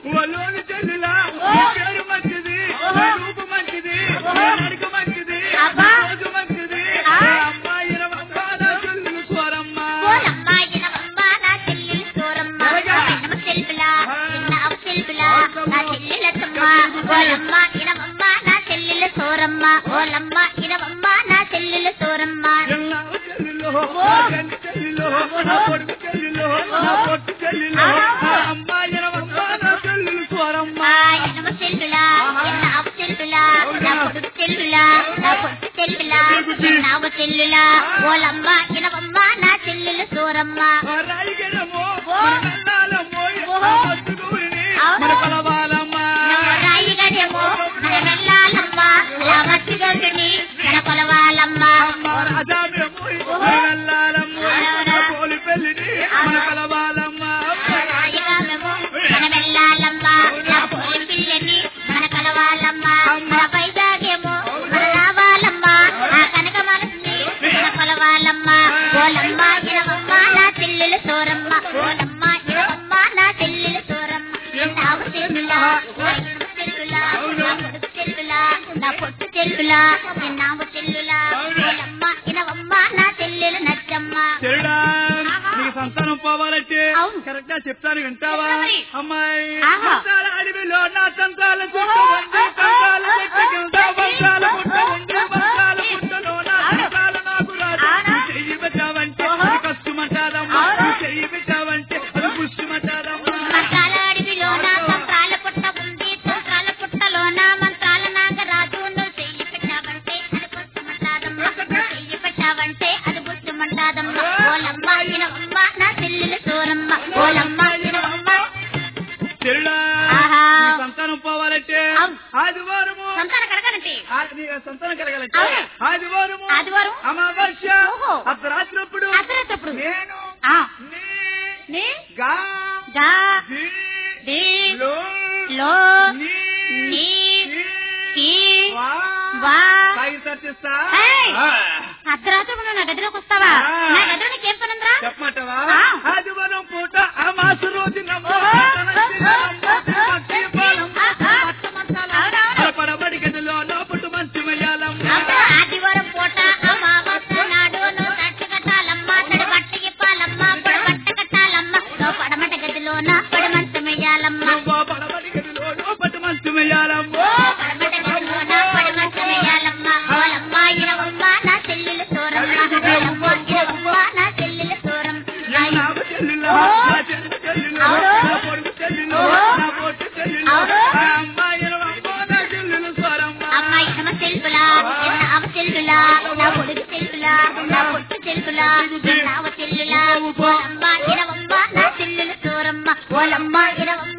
ఒలోని చెల్లిలా నీ పేరు మంచిది నీ రూపు మంచిది నీ నడుకు మంచిది అబ్బా. నీ రోజు మంచిది ఆ. ఏ అమ్మాయి రవమ్మ నా చెల్లెలు స్వరమ్మ ఓలమ్మ ఇనవమ్మ నా చెల్లెలు సోరమ్మ చిన్నమ్మ చెల్లులా చిన్న అవ్వ చెల్లులా నా చెల్లెలతమ్మ ఓలమ్మ ఇనవమ్మ నా చెల్లెలు సోరమ్మ ఓలమ్మ ఇనవమ్మ నా చెల్లెలు సోరమ్మ ఎల్లా చెల్లిలో నా చెల్లి చెల్లిలో నా కొడుకు చెల్లిలో నా పొట్టు చెల్లిలో నా అమ్మాయి రవమ్మ నా చెల్లెలు స్వరమ్మ ఆ ఇనవ చెల్లులా చిన్న అవ్వ చెల్లులా నా పొడుగు చెల్లులా నా పొట్టు చెల్లులా చిన్న అవ్వ చెల్లులా ఓలమ్మ ఇనవమ్మ నా చెల్లెలు సోరమ్మ రాయిగడమో మన వెళ్ళాలమ్మో ఓహో. మత్తుగూరిని అవును. మన కలవాలమ్మా రాయిగడేమో మన వెళ్ళాలమ్మ నా మత్తిగొడ్డుని మన కొలవాలమ్మ అమ్మ రాజామేమో మన వెళ్ళాలమ్మో మన పోలి పెళ్లిని మన కలవాలమ్మా రాయిగామేమో మన వెళ్ళాలమ్మ నా పోలి పిల్లని మన కలవాలమ్మ మన పైజాగేమో మన రావాలమ్మ ఆ కనక మనసుని మన కొలవాలమ్మ ఓలమ్మ ఇనవమ్మ నా చెల్లెలు సోరమ్మ ఓలమ్మ ఇనవమ్మ నా చెల్లెలు సోరమ్మ నావ చెల్లులా ఓలమ్మ చెల్లులా నా పొడుగు చెల్లులా నా పొట్టు చెల్లులా నావ చెల్లులా ఓలమ్మ ఇనవమ్మ నా చెల్లెలు నచ్చమ్మ చెరుడా నీకు సంతానం పోవాలంటే అవును. కరెక్ట్ గా చెప్తాను వింటావా చెప్తా మరి. అమ్మాయి ఆహా. సంతాల అడవిలో నా సంతాల చుట్టూ ఉంది సంతాల చెట్టు కింద బంగాల పుట్ట ఉంది బంగాల పుట్టలో నా సంతాల నాకు రాదు అవునా? నువ్వు చెయ్యి పెట్టావంటే అది కష్టమంటాదమ్మా నువ్వు చెయ్యి పెట్టావంటే అది పుష్టిమంటాదమ్మా మంత్రాల అడవిలోన తంత్రాల పుట్ట ఉంది తంత్రాల పుట్టలోన మంత్రాల నాగరాజు నువ్వు చెయ్యి పెట్టావంటే అది బుద్ధమంటాదమ్మా నువ్వు చెయ్యి పెట్టావంటే అది బుద్ధమంటాదమ్మా ఓలమ్మ ఇనవమ్మ నా చెల్లెలు సోరమ్మ ఓలమ్మ ఇనవమ్మ చెరుడా ఆహా. నీ సంతానం పోవాలంటే అవును. ఆదివారము సంతానం కడగనంటే ఆ- నీ సంతానం కలగాలంటే అవును. ఆదివారము ఆదివారం. అమావాస్య ఓహో. అర్ధరాత్రప్పుడు అర్ధరాత్రప్పుడు. నేను ఆ. నీ నే గా గా ది ది లో లో నీ నీ కి కి వా వా సాగి సర్చిస్తా ఏయ్. ఆ. అర్ధరాత్రి నా గదిలోకి వస్తావా ఆ. నా గదిలో నీకేం పనుందిరా చెప్పమంటావా ఆ. ఆదివారం పూట ఆ మాస రోజు పడబడి గదిలో లోపటు మంచి వేయాలమ్మా అబ్బా, ఆదివారం పూట అమావాస్య నాడు నువ్వు తట్టు కట్టాలమ్మ తడి బట్ట ఇప్పాలమ్మ పొడి బట్ట కట్టాలమ్మ నువ్వు పడమట గదిలోన పడమంచం వేయాలమ్మ నువ్వు పడబడి గదిలో లోపటు మంచి వేయాలమ్మా పడమట గదిలోన పడమంచం వేయాలమ్మ ఓలమ్మ ఇనవమ్మ నా చెల్లెలు సోరమ్మ ఓలమ్మ ఇనవమ్మ నా చెల్లెలు సోరం నా చెల్లిలో నా చెల్లి చెల్లిలో అవును. నా పొడుగు చెల్లిలో అవును. నా పొట్టు చెల్లిలో అవును. ఆ అమ్మాయి అమ్మ నా చెల్లెలు స్వరమ్మ అమ్మ ఇనమ చెల్పులా చిన్న అవ చెల్లులా నా పొడుగు చెల్లులా నా పొట్టు చెల్లులా చిన్న అవ చెల్లులా ఓలమ్మ ఇనవమ్మ నా చెల్లెలు సోరమ్మ ఓలమ్మ ఇనవమ్మ